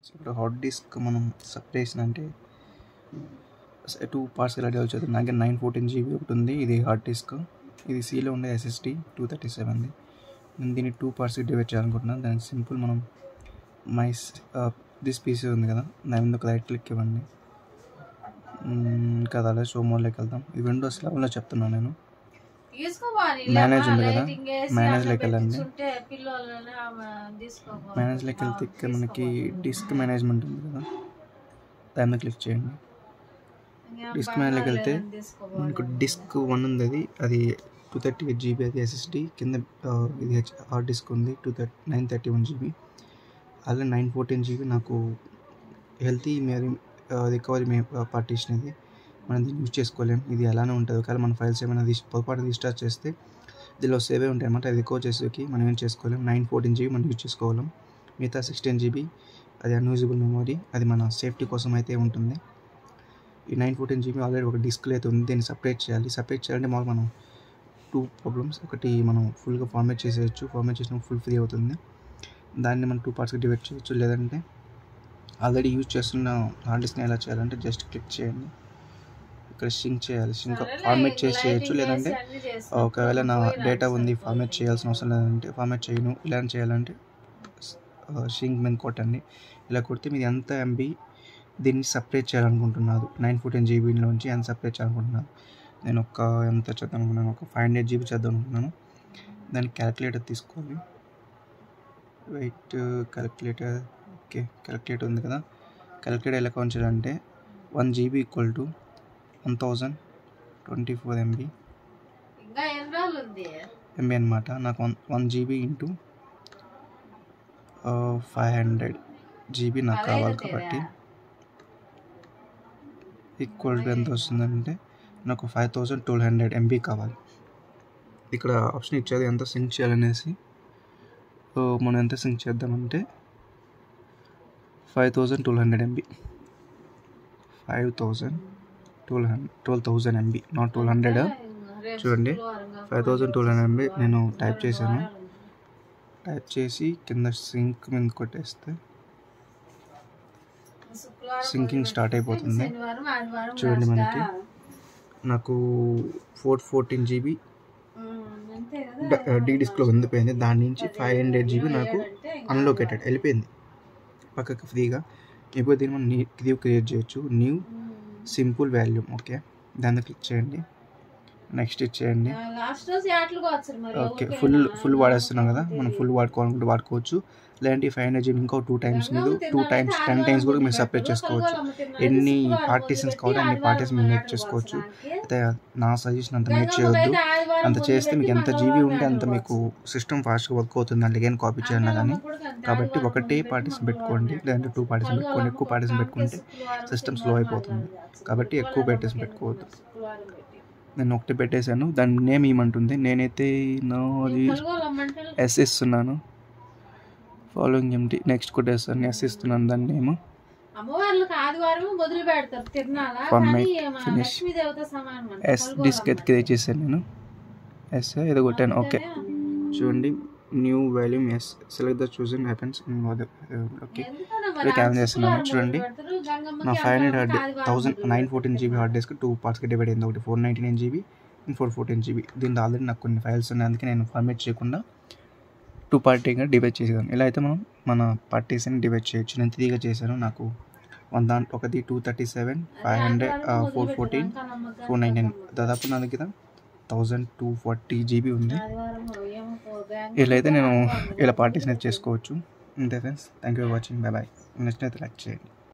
ఇప్పుడు hard disk మనం separation అంటే టూ పార్ట్స్ రెడీ అవుతుంది నాకు నైన్ ఫోర్టీన్ జీబీ ఒకటి ఉంది ఇది హార్డ్ డిస్క్ ఇది సీలో ఉండే ఎస్ఎస్డి టూ థర్టీ సెవెన్ది నేను దీన్ని టూ పార్ట్స్ డివైడ్ చేయాలనుకుంటున్నాను దానికి సింపుల్ మనం మై దిస్ పీసీ ఉంది కదా దాని మీద ఒక రైట్ క్లిక్ ఇవ్వండి ఇంకా అలా షో మోడ్లోకి వెళ్దాం ఇది విండోస్ లెవెల్లో చెప్తున్నాను నేను మేనేజ్ ఉంది కదా మేనేజ్ లోకి వెళ్ళండి మేనేజ్ లోకి వెళ్తే ఇక్కడ మనకి డిస్క్ మేనేజ్మెంట్ ఉంది కదా దాని మీద క్లిక్ చేయండి డిస్క్ మేనేజ్లోకి వెళ్తే మనకు డిస్క్ వన్ ఉంది అది అది టూ థర్టీ ఎయిట్ జీబీ అది ఎస్ఎస్డి కింద ఆ, ఇది హెచ్ హార్డ్ డిస్క్ ఉంది two thirty nine thirty one GB అలాగే నైన్ ఫోర్టీన్ జీబీ నాకు హెల్తీ మేరీ రికవరీ మే పార్టీషన్ ఇది మనం దీన్ని యూజ్ చేసుకోలేం ఇది అలానే ఉంటుంది ఒకవేళ మన ఫైల్స్ ఏమైనా తీసి పొరపాటు రీస్టార్ట్ చేస్తే దీనిలో సేవ్ అయి ఉంటాయి అనమాట అది రికవర్ చేసేకి మనం ఏం చేసుకోలేం నైన్ ఫోర్టీన్ జీబీ మనం యూజ్ చేసుకోగలం మిగతా సిక్స్టీన్ జీబీ అది అన్యూజబుల్ మెమొరీ అది మన సేఫ్టీ కోసం అయితే ఉంటుంది ఈ నైన్ ఫోర్టీన్ జీబీ ఆల్రెడీ ఒక డిస్ప్లే అయితే ఉంది దీన్ని సపరేట్ చేయాలి సపరేట్ చేయాలంటే మామూలు మనం టూ ప్రాబ్లమ్స్ ఒకటి మనం ఫుల్గా ఫార్మేట్ చేసేయచ్చు ఫార్మేట్ చేసిన ఫుల్ ఫ్రీ అవుతుంది దాన్ని మనం టూ పార్ట్స్గా డివైడ్ చేయొచ్చు లేదంటే ఆల్రెడీ యూజ్ చేస్తున్న హార్డ్ డిస్క్ని ఎలా చేయాలంటే జస్ట్ క్లిక్ చేయండి ఇక్కడ సింక్ చేయాలి సింక్ ఫార్మేట్ చేసి చేయొచ్చు లేదంటే ఒకవేళ నా డేటా ఉంది ఫార్మేట్ చేయాల్సిన అవసరం లేదంటే ఫార్మేట్ చేయను ఇలా చేయాలంటే షింక్ మీద కొట్టండి ఇలా కొడితే మీరు ఎంత ఎంబీ దీన్ని సపరేట్ చేయాలనుకుంటున్నారు నైన్ ఫోర్టీన్ జీబీలోంచి ఎంత సపరేట్ చేయాలనుకుంటున్నారు నేను ఒక ఎంత చేద్దాం అనుకున్నాను ఒక ఫైవ్ హండ్రెడ్ జీబీ చేద్దాం అనుకున్నాను దానికి క్యాలిక్యులేటర్ తీసుకోవాలి వెయిట్ క్యాలిక్యులేటర్ ఓకే క్యాలిక్యులేటర్ ఉంది కదా క్యాలిక్యులేటర్ ఎలా కౌంట్ చేయాలంటే one GB equal to one thousand twenty four MB ఇంకా ఎన్ని రోజులు ఉంది ఎంబీ అనమాట నాకు one one GB into five hundred GB నాకు కావాలి కాబట్టి ఈక్వల్ టు ఎంత వస్తుందంటే నాకు five thousand twelve hundred MB కావాలి ఇక్కడ ఆప్షన్ ఇచ్చేది ఎంత సింక్ చేయాలనేసి సో మనం ఎంత సింక్ చేద్దామంటే five thousand twelve hundred MB five thousand twelve hundred twelve thousand MB not twelve hundred చూడండి five thousand twelve hundred MB నేను టైప్ చేశాను టైప్ చేసి కింద సింక్ మీద కొట్టేస్తే సింకింగ్ స్టార్ట్ అయిపోతుంది చూడండి మనకి నాకు ఫోర్ ఫోర్టీన్ జీబీ డీ డిస్క్లో ఉండిపోయింది దాని నుంచి ఫైవ్ హండ్రెడ్ జీబీ నాకు అన్లోకేటెడ్ వెళ్ళిపోయింది పక్కకి ఫ్రీగా ఇప్పుడు దీన్ని మనం న్యూ న్యూ క్రియేట్ చేయొచ్చు న్యూ సింపుల్ వాల్యూమ్ ఓకే దాన్ని క్లిక్ చేయండి నెక్స్ట్ ఇచ్చేయండి లాస్ట్ రోజు యాట్లుగా వచ్చారు మరి ఓకే ఫుల్ ఫుల్ వాడేస్తున్నాం కదా మనం ఫుల్ వాడుకోవాలనుకుంటే వాడుకోవచ్చు లేదంటే ఫైవ్ హండ్రెడ్ జీబీ ఇంకో టూ టైమ్స్ మీరు టూ టైమ్స్ టెన్ టైమ్స్ కూడా మీరు సపరేట్ చేసుకోవచ్చు ఎన్ని పార్టీషన్స్ కావాలో అన్ని పార్టీస్ మీరు మేక్ చేసుకోవచ్చు అయితే నా సజెషన్ అంత మేక్ చేయొద్దు అంత చేస్తే మీకు ఎంత జీబీ ఉంటే అంత మీకు సిస్టమ్ ఫాస్ట్గా వర్క్ అవుతుంది అంటే ఏం కాపీ చేయాలన్నా కానీ కాబట్టి ఒకటే పార్టీస్ పెట్టుకోండి లేదంటే టూ పార్టీస్ పెట్టుకోండి ఎక్కువ పార్టీస్ పెట్టుకుంటే సిస్టమ్ స్లో అయిపోతుంది కాబట్టి ఎక్కువ పార్టీస్ పెట్టుకోవద్దు నేను ఒకటి పెట్టేశాను దాని నేమ్ ఏమంటుంది నేనైతే నాది ఎస్ ఇస్తున్నాను ఫాలోయింగ్ ఎంటీ నెక్స్ట్ కొట్టేస్తాను ఎస్ ఇస్తున్నాను దాని నేమ్ అమ్మవార్లకు ఆదివారం మొదలు పెడతారు తిరునాళ Fun కానీ mate. మన Finish. లక్ష్మీదేవత సమానం అంట. ఎస్ పల్గొల డిస్క్ అయితే క్రియేట్ చేశాను నేను ఎస్ ఏదో కొట్టాను ఓకే చూడండి new volume S select the chosen happens okay ఎందుకన్నా మరి ఇప్పుడు క్యాన్ ఆ చేస్తున్నాను శుక్రవారం చూడండి మొదలు పెడతారు, గంగమ్మకి నా ఫైవ్ హండ్రెడ్ హార్డ్ ఆదివారం థౌసండ్ మొదలు నైన్ ఫోర్టీన్ పెడతారు. జీబీ హార్డ్ డిస్క్ టూ పార్ట్స్కి డివైడ్ అయింది ఒకటి four ninety nine GB four fourteen GB దీంట్లో ఆల్రెడీ నాకు కొన్ని ఫైల్స్ ఉన్నాయి అందుకే నేను ఫార్మేట్ చేయకుండా టూ పార్టీగా డివైడ్ చేసాను ఇలా అయితే మనం మన పార్టీస్ని డివైడ్ చేయొచ్చు నేను త్రీగా చేశాను నాకు వన్ దాంట్లో ఒకటి two thirty seven five hundred ఆదివారం ఫోర్ మొదలు ఫోర్టీన్ పెడతారు, గంగమ్మకి ఫోర్ నైన్ నైన్ ఆదివారం దాదాపు నా దగ్గర థౌజండ్ టూ ఫార్టీ జీబీ ఉంది ఆదివారం ఏమో గంగమ్మ ఇలా అయితే నేను ఆదివారం ఇలా పార్టీస్ని చేసుకోవచ్చు అంతే friends thank you for watching bye bye నచ్చినైతే లైక్ చేయండి